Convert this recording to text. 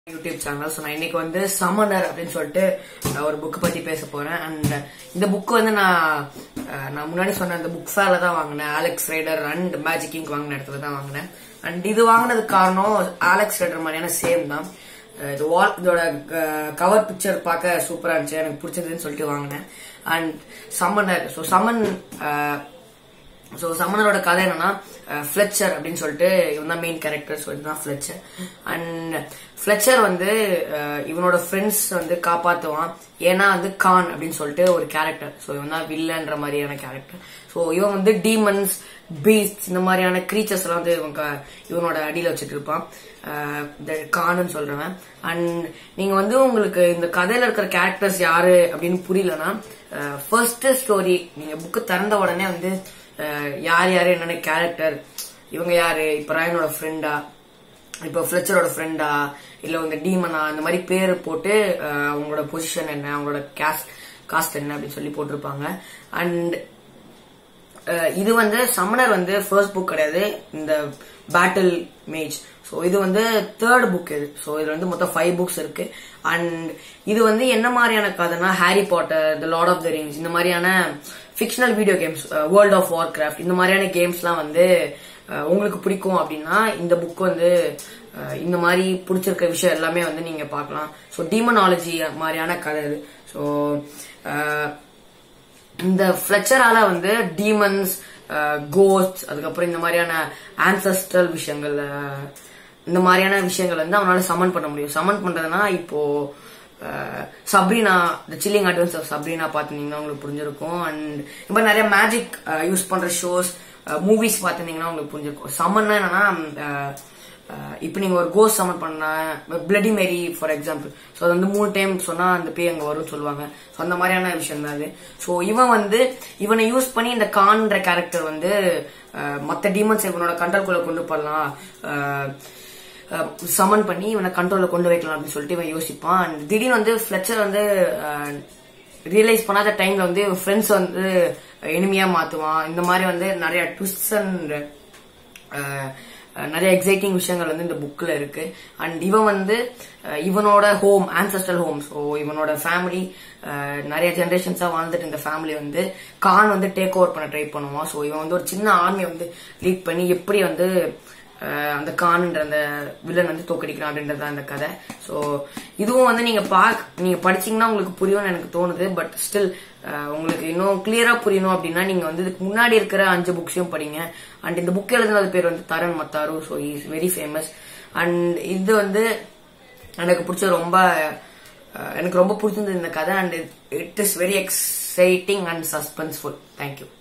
YouTube channel so நான் இன்னைக்கு வந்து சமனர் அப்படின்னு சொல்லிட்டு நான் ஒரு புக் பத்தி பேச போறேன் அண்ட் இந்த புக் வந்து நான் அஹ், நான் முன்னாடி சொன்ன அந்த புக் ஃபேர்ல தான் வாங்கினேன் Alex Rider and magic king வாங்கின இடத்துல தான் வாங்கினேன் அண்ட் இது வாங்கினதுக்கு காரணம் ஆலெக்ஸ் ரைடர் மாதிரியான சேம் தான் அஹ், இது வால் இதோட கவர் பிக்சர் பார்க்க சூப்பரா இருந்துச்சு எனக்கு பிடிச்சதுன்னு சொல்லிட்டு வாங்கினேன் and summoner so summon so சமணரோட கதை என்னன்னா ஃபிளச்சர் அப்படின்னு சொல்லிட்டு இவன் தான் மெயின் கேரக்டர் ஸோ இதுதான் ஃபிளச்சர் அண்ட் ஃபிளச்சர் வந்து அஹ், இவனோட ஃப்ரெண்ட்ஸ் வந்து காப்பாத்துவான் ஏன்னா வந்து கான் அப்படின்னு சொல்லிட்டு ஒரு கேரக்டர் ஸோ இவன் தான் வில்லன்ற மாதிரியான கேரக்டர் ஸோ இவன் வந்து டீமன்ஸ் பீஸ்ட் இந்த மாதிரியான creatures எல்லாம் வந்து இவன் க- இவனோட அடியில வச்சுட்டு இருப்பான் அஹ், இந்த கான்னு சொல்றவன் அண்ட் நீங்க வந்து உங்களுக்கு இந்த கதையில இருக்கிற கேரக்டர்ஸ் யாரு அப்படின்னு புரியலன்னா ஃபர்ஸ்ட் ஸ்டோரி நீங்க புக்கு திறந்த உடனே வந்து அஹ், யார் யாரு என்னென்ன கேரக்டர் இவங்க யாரு இப்ப ராயனோட ஃப்ரெண்டா இப்போ ஃபிளச்சரோட ஃப்ரெண்டா இல்ல வந்து டீமனா இந்த மாதிரி பேர் போட்டு அஹ், அவங்களோட பொசிஷன் என்ன அவங்களோட காஸ்ட் காஸ்ட் என்ன அப்படின்னு சொல்லி போட்டிருப்பாங்க அண்ட் இது வந்து சமணர் வந்து ஃபர்ஸ்ட் புக் கிடையாது இந்த பேட்டில் மேஜ் ஸோ இது வந்து தேர்ட் புக் இது ஸோ இதுல வந்து மொத்தம் ஃபைவ் புக்ஸ் இருக்கு அண்ட் இது வந்து என்ன மாதிரியான கதைனா Harry Potter the Lord of the Rings இந்த மாதிரியான fictional video games World of Warcraft இந்த மாதிரியான கேம்ஸ்லாம் வந்து அஹ், உங்களுக்கு பிடிக்கும் அப்படின்னா இந்த புக் வந்து அஹ், இந்த மாதிரி பிடிச்சிருக்க விஷயம் எல்லாமே வந்து நீங்க பார்க்கலாம் ஸோ டீமனாலஜி மாதிரியான கதை இது ஸோ இந்த ஃபிளச்சரால வந்து டீமன்ஸ் கோஸ்ட் அதுக்கப்புறம் இந்த மாதிரியான ஆன்சஸ்ட்ரல் விஷயங்கள் அஹ், இந்த மாதிரியான விஷயங்கள் வந்து அவனால சமன் பண்ண முடியும் சமன் பண்றதுனா இப்போ Sabrina the Chilling Adventures of Sabrina பாத்துனீங்கன்னா உங்களுக்கு புரிஞ்சிருக்கும் அண்ட் இந்த மாதிரி நிறைய மேஜிக் யூஸ் பண்ற ஷோஸ் மூவிஸ் பாத்துனீங்கன்னா உங்களுக்கு புரிஞ்சிருக்கும் சமன்னா என்னன்னா அஹ், அஹ் இப்ப நீங்க ஒரு கோஸ்ட் சமன் பண்ண Bloody Mary for example so அது வந்து மூணு டைம் சொன்னா அந்த பேய் அங்க வரும்னு சொல்லுவாங்க ஸோ அந்த மாதிரியான விஷயம் தான் அது ஸோ இவன் வந்து இவனை யூஸ் பண்ணி இந்த கான்ற கேரக்டர் வந்து அஹ், மத்த டீமன்ஸ் இவனோட கண்ட்ரோல்குள்ள கொண்டு போடலாம் சமன் பண்ணி இவனை கண்ட்ரோல்ல கொண்டு வைக்கலாம் அப்படின்னு சொல்லிட்டு இவன் யோசிப்பான் And திடீர்னு வந்து ஃபிளச்சர் வந்து ரியலைஸ் பண்ணாத டைம்ல வந்து ஃப்ரெண்ட்ஸ் வந்து எனிமியா மாத்துவான் இந்த மாதிரி வந்து நிறைய ட்விஸ்ட் அண்ட் அஹ் அஹ் நிறைய எக்ஸைட்டிங் விஷயங்கள் வந்து இந்த புக்ல இருக்கு அண்ட் இவன் வந்து அஹ் இவனோட ஹோம் ஆன்சஸ்டல் ஹோம் ஸோ இவனோட ஃபேமிலி நிறைய ஜென்ரேஷன்ஸா வாழ்ந்துட்டு இந்த ஃபேமிலி வந்து கான் வந்து டேக் ஓவர் பண்ண ட்ரை பண்ணுவான் ஸோ இவன் வந்து ஒரு சின்ன ஆர்மியை வந்து லீட் பண்ணி எப்படி வந்து அஹ் அந்த கான்ன்ற அந்த வில்லன் வந்து தோக்கடிக்கிறான் அப்படின்றது தான் அந்த கதை ஸோ இதுவும் வந்து நீங்க பாக் நீங்க படிச்சீங்கன்னா உங்களுக்கு புரியும்னு எனக்கு தோணுது பட் ஸ்டில் உங்களுக்கு இன்னும் கிளியரா புரியணும் அப்படின்னா நீங்க வந்து இதுக்கு முன்னாடி இருக்கிற அஞ்சு புக்ஸையும் படிங்க அண்ட் இந்த புக் எழுதுனது பேர் வந்து Taran Matharu so is very famous and இது வந்து எனக்கு பிடிச்ச ரொம்ப அஹ் எனக்கு ரொம்ப பிடிச்சிருந்தது இந்த கதை and it is very exciting and suspenseful thank you